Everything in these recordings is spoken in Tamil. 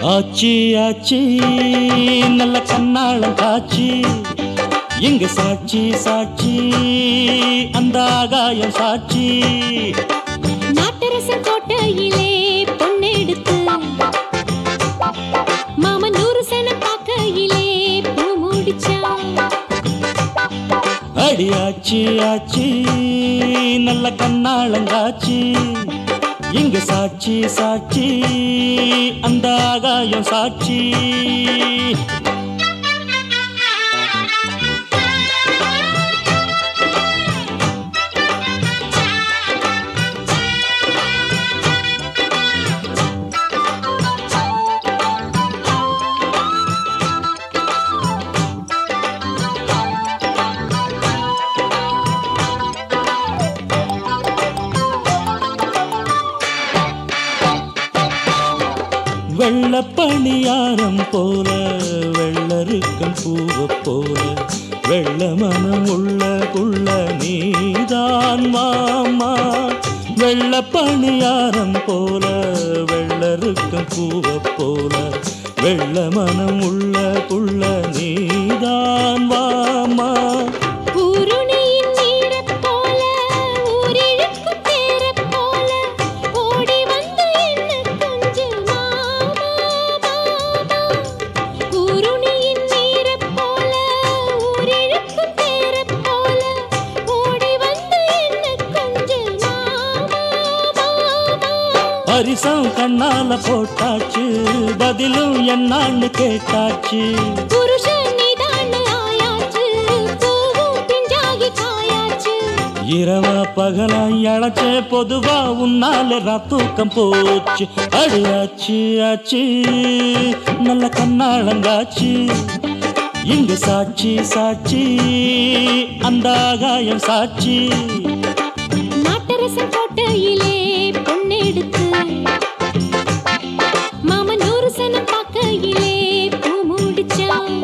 ஆச்சி ஆச்சி நல்ல கண்ணாளம் காட்சி இங்க சாட்சி சாட்சி அந்த ஆகாயம் சாட்சி நாட்டரசன் கோட்டையிலே பொன்னெடுத்து மாமன் நூறு சன பார்க்கையிலே பூ முடிச்சான் அடி ஆச்சி ஆச்சி நல்ல கண்ணாளம் காட்சி இங்க சாட்சி சாட்சி அந்த ஆகாயம் சாட்சி வெள்ளப்பணியாரம் போல வெள்ளருக்கம் பூவ போல வெள்ள மனம் உள்ள புள்ள நீதான் மாமா வெள்ளப்பணியாரம் போல வெள்ளருக்கம் பூவ போல வெள்ள மனம் உள்ள புள்ள நீதான் வாமா ஊருணியின் நீரைப் போல ஊரிழுக்கும் தேரைப் போல ஓடி வந்து என்ன கொஞ்சம் மாமா மாமா ஊருணியின் நீரைப் போல ஊரிழுக்கும் தேரைப் போல ஓடி வந்து என்ன கொஞ்சம் மாமா மாமா பரிசம் கண்ணால போட்டாச்சு பதிலும் என்னான்னு கேட்டாச்சு புருஷன் நீதான்னு ஆயாச்சு பூவும் பிஞ்சாகி காயாச்சு இரவா பகலா இழைச்சே பொதுவா உன்னால தூக்கம் போச்சு அடியாச்சு ஆச்சு நல்ல கண்ணாளங்காச்சு இங்க சாட்சி சாட்சி அந்த ஆகாயம் சாட்சி நாட்டரசன் கோட்டையிலே பொன்னெடுத்து மாமன் நூறு சனம் பார்க்கையிலே பூ முடிச்சான்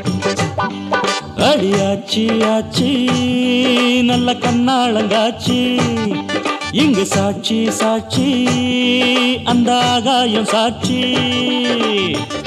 அடியாச்சு ஆச்சு நல்ல கண்ணாளங்காச்சு இங்க சாட்சி சாட்சி அந்த ஆகாயம் சாட்சி